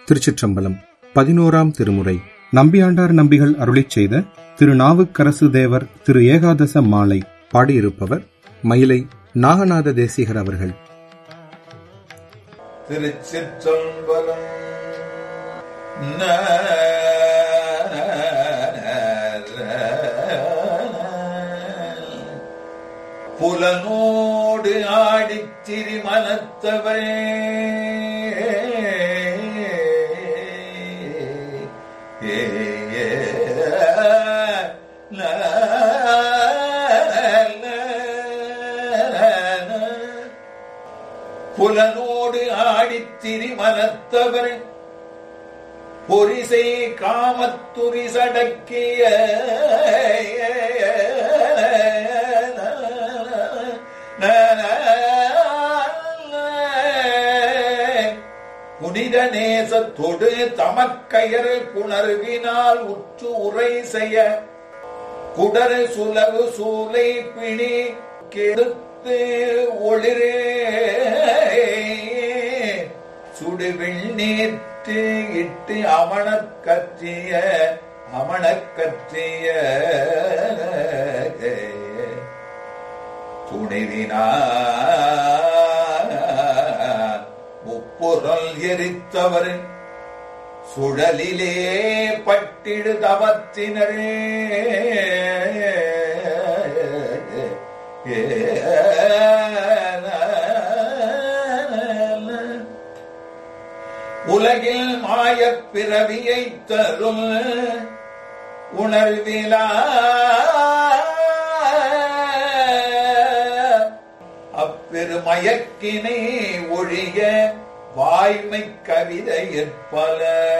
திருச்சிற்றம்பலம் பதினோராம் திருமுறை நம்பியாண்டார் நம்பிகள் அருளிச் செய்த திரு நாவுக்கரசு தேவர் திரு ஏகாதச மாலை பாடியிருப்பவர் மயிலை நாகநாத தேசிகர் அவர்கள் திருச்சிற்றம்பலம் புலனோடு ஆடித் திரிமனத்தவரே ஏ ஏ ல புலனோடு ஆடித் திரிமனத்தவர் பொரிசை காமத்துரிசடக்கிய புனித நேசத்தொடு தமக்கயர் புணர்வினால் உற்று உரை செய்ய குடர் சுலவு சூலை பிணி கெடுத்து ஒளிரே சுடுவில் நேற்று இட்டு அமணக் கற்றிய அமணக் கற்றிய துணிவினார் முப்புறல் எரித்தவர் சுழலிலே பட்டிடு தவத்தினரே உலகில் மாயப் பிறவியை தரும் உணர்விலா அப்பெருமயக்கினை ஒழிய வாய்மை கவிதை பல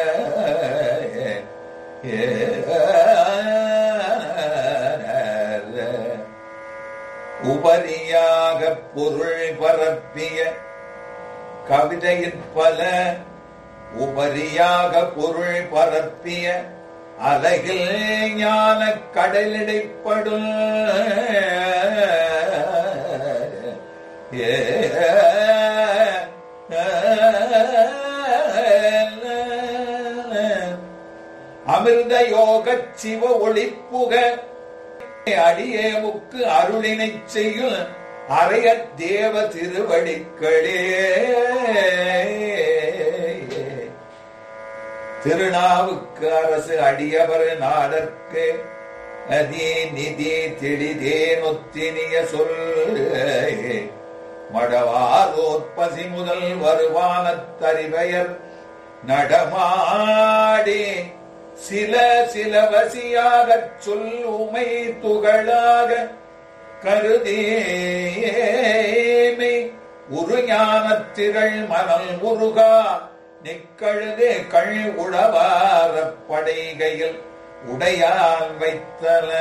உபரியாக பொருள் பரப்பிய கவிதையின் பல உபரியாக பொருள் பரப்பிய அலகில் ஞான கடலிடைப்படும் ஏ அமிர்த யோக சிவ ஒளிப்புக அடியேமுக்கு அருளினைச் செய்யும் அறைய தேவ திருவடிக்களே திருநாவுக்கு அரசு அடியவர் நாடற்கு நதி நிதி தெளிதே நொத்தினிய சொல் மடவாரோற்பசி முதல் வருவான தரிபெயர் நடமாடி சில சில வசியாகச் சொல் உமை துகளாக கருதேமை உருஞானத்திரள் மணல் உருகா நிக்கழுதே கள் உழவார படைகையில் உடையான் வைத்தல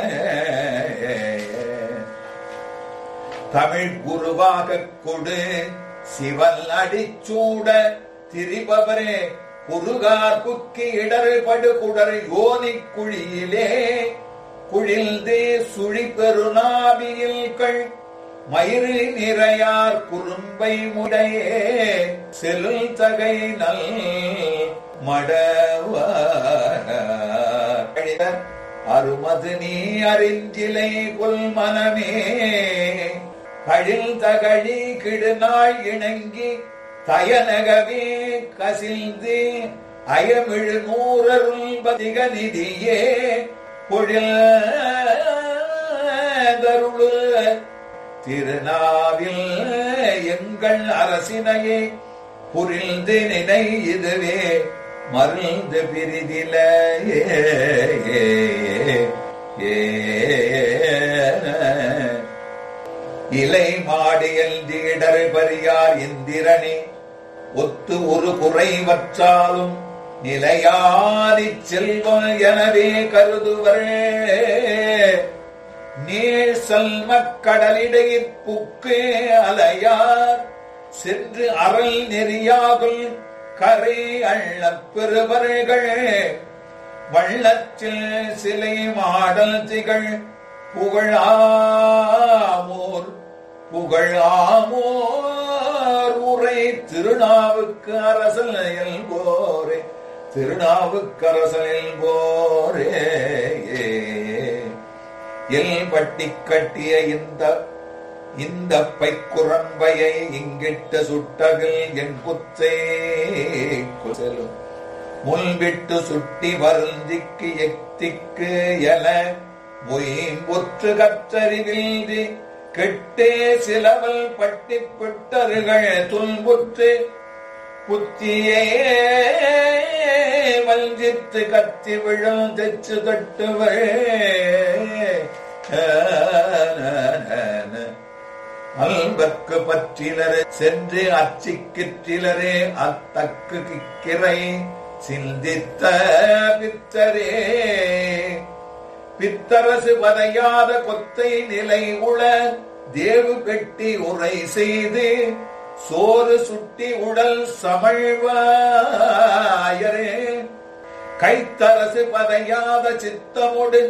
தமிழ் குருவாகக் கொடு சிவல் அடிச்சூட திரிபவரே குருகார் குக்கி இடர்படு குடர் யோனி குழியிலே குழில்தே சுழி பெருநாபியில் கள் மயிறு நிறையார் குறும்பை முடையே செலுல் தகை நல் மடவ அருமது நீ அறிஞ்சிலை கொல் மனமே கழில் தகழி கிடுநாள் இணங்கி தயனகவே கசில்து அயமிழு நூறருள் பதிக நிதியே பொழில் தருளு திருநாவில் எங்கள் அரசினையே புரிந்து நினை இதுவே மருந்து பிரிதில இலை மாடியல் தீடர் பரியார் இந்திரனே ஒத்து ஒரு குறைவற்றாலும் நிலையாதி செல்வம் எனவே கருதுவரே நீள் செல்மக் கடலிடையிற் புக்கு அலையார் சென்று அறல் நெறியாகுல் கரை அள்ளப் பெறுவர்கள் வள்ளத்தில் சிலை மாடல் திகழ் புகழாமோர் புகழாமோர் உரை திருநாவுக்கு அரசல் எல்கோ திருநாவுக்கரசனில் போரே எல் பட்டி கட்டிய இந்த இந்த பைக்குரம்பையை இங்கிட்ட சுட்டகில் என் குத்தே குசலும் முன்விட்டு சுட்டி வருந்திக்கு எத்திக்கு என மொயம்புற்று கற்றறிவில்தி கெட்டே சிலவல் பட்டி பிட்டர்கள் துன்புற்று புத்தியே வஞ்சித்து கத்தி விழும் தெச்சு தட்டுவள் அல்பற்கு பற்றிலரே சென்று அச்சிக்கிற்றிலரே அத்தக்கு கிக்கிரை சிந்தித்த பித்தரே பித்தரசு வதையாத கொத்தை நிலை உள தேவு பெட்டி உரை செய்து சோறு சுட்டி உடல் சமழ்வாயரே கைத்தரசு பதையாத சித்தமுடு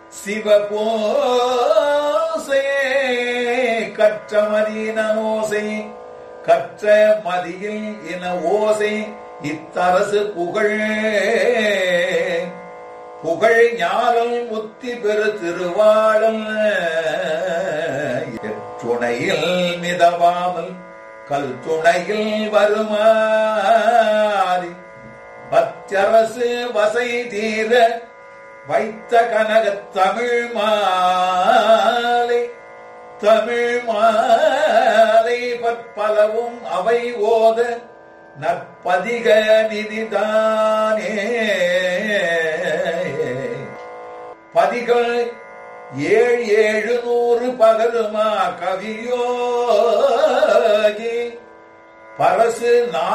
சிவபோசே கற்ற மதியினோசை கற்ற மதியில் இன ஓசை இத்தரசு புகழ் புகழ் ஞானம் முத்தி பெரு திருவாளல் துணையில் மிதவாமல் கல் துணையில் வருமாறி பச்சரசு வசை தீர வைத்த கனக தமிழ் மாலை தமிழ் மாலை பற்பலவும் அவை ஓத நற்பதிக நிதிதானே பதிகள் ஏழு ஏழு நூறு பகருமா கவியோகி பரசு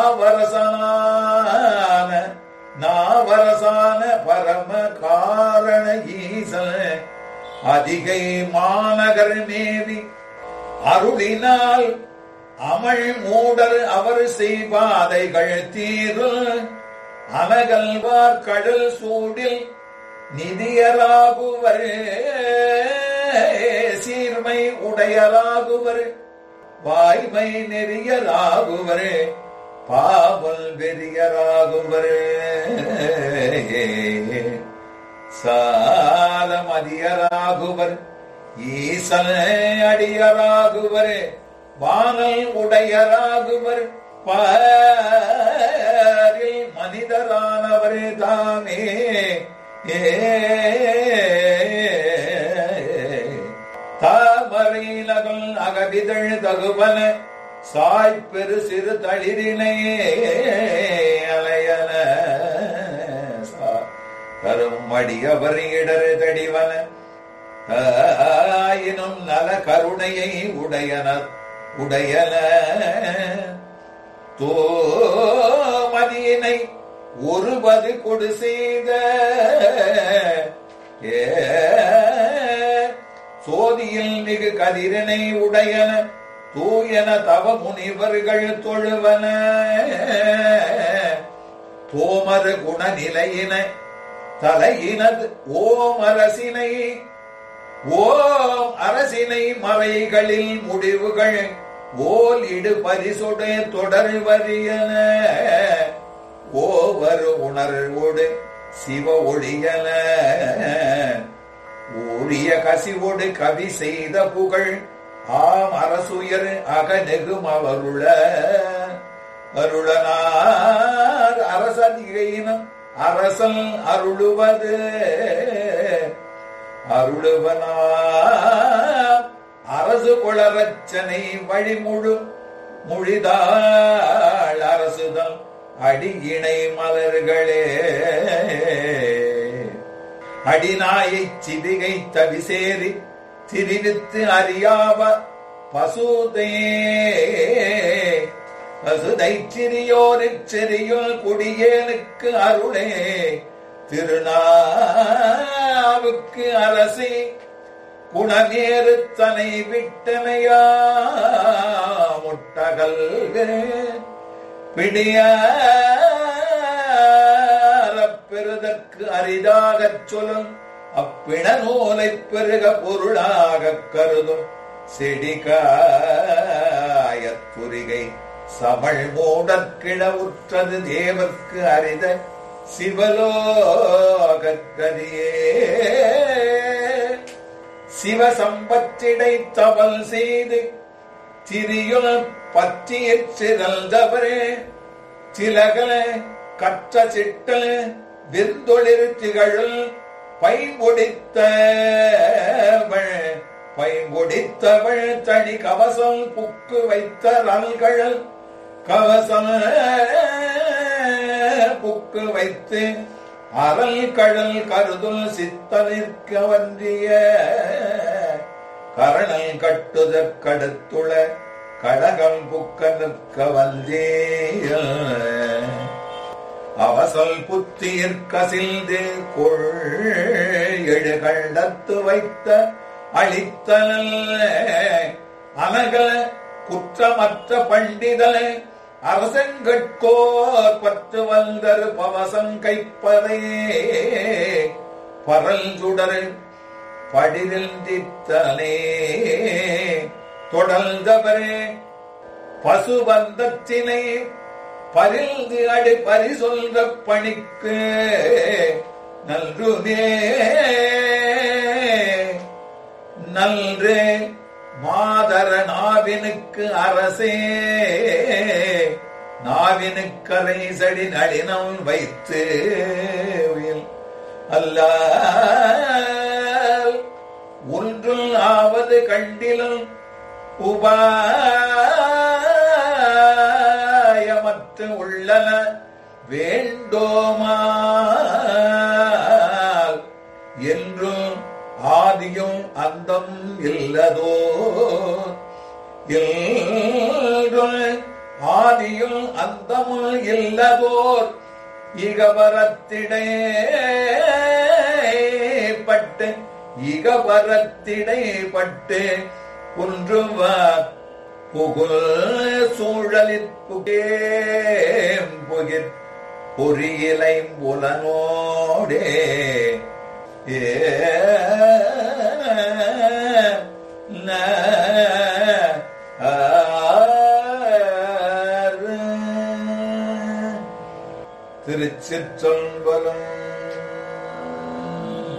நாவரசனான நாவரசான பரம காரண ஈசன் அதிகை மாநகர் மேவி அருளினால் அமள் மூடர் அவர் செய்வாதைகள் தீரு அனகல்வார் கடல் சூடில் நிதியராகுவர் சீர்மை உடையராகுவர் வாய்மை நெறியராகுவர் பாவல் வெறியராகுவர் சாலமதியராகுவர் ஈசன அடியராகுவர் வானல் உடையராகுவர் பாரில் மனிதரானவர் தாமே ஏ தாமரை நகல் அகவிதழ் தகுவன சாய்பெரு சிறு தளிரினை அலையன கரும் அடியவர் இடரு தடிவன ஆயினும் நல கருணையை உடையன உடையன தோமதியினை ஒருபது கொடு செய்த ஏ சோதியில் மிகு கதிரனை உடையன தூயன தவ முனிவர்கள் தொழுவன தோமரு குணநிலையின தலையினது ஓம் அரசினை ஓம் அரசினை மறைகளில் முடிவுகள் ஓல் இடு பரிசுடே தொடர் வரியன ஓவரு உணர்வோடு சிவ ஒளியன ஊரிய கசிவோடு கவி செய்த புகழ் ஆம் அரசுயர் அகநெகும் அவருள அருளனார் அரசதிகையினம் அரசல் அருளுவது அருளுவனா அரசு குளரச்சனை வழிமுழு மொழிதாள் அரசுதல் அடியிணை மலர்களே அடிநாயை சிவிகை தவிசேரி திரிவித்து அறியாவ பசுதே பசுதை சிறியோரிற் செறியுள் குடியேனுக்கு அருளே திருநாவுக்கு அரசி குணமேறு தனை விட்டனையா முட்டகல் பிடிய பெறுதற்கு அரிதாகச் சொல்லும் அப்பிண நூலைப் பெருக பொருளாகக் கருதும் செடிகாயத்துரிகை சமள் மூடற்கிட உற்றது தேவர்க்கு அரித சிவலோகக்கதியே சிவசம்பற்றிடை தவல் செய்து திரியுள் பற்றியற் சிறந்தவரே சிலகல கற்ற சிட்டல் விருந்தொழில் திகழல் பைம்பொடித்தவள் பைம்பொடித்தவள் தனி கவசம் புக்கு வைத்த ரல்கழல் கவசம் புக்கு வைத்து அறல் கழல் கருதுல் சித்த நிற்க வன்றிய கரணல் கட்டுதற்கடுத்துள கடகம் புக்க நிற்க வந்தேய அவசல் புத்தியிற் கசில்து கொள் எழு கண்டத்து வைத்த அளித்தனல் அனகல குற்றமற்ற பண்டிதல் அரசங்கட்கோர் பற்று வந்தர் பவசம் கைப்பதே பரல் சுடர் படிரிந்தித்தனே தொடர்ந்தவரே பசுபந்தத்தினை பரிந்து அடி பரிசொல்ற பணிக்கு நல்றுமே நல்று மாதர நாவினுக்கு அரசே நாவினுக்கரை சடி நளினம் வைத்து அல்ல ஒன்றும் ஆவது கண்டிலும் உபாயமற்று உள்ளன வேண்டோமால் என்றும் ஆதியும் அந்தம் இல்லதோ என்றும் ஆதியும் அந்தமும் இல்லதோர் இகவரத்திடே பட்டு இகவரத்திடை பட்டு குன்றுவார் புகுல் சூழலிற் புகேம் புகிர் பொறியிலை புலனோடே ஏ ந ஆறு. திருச்சிற்றம்பலம்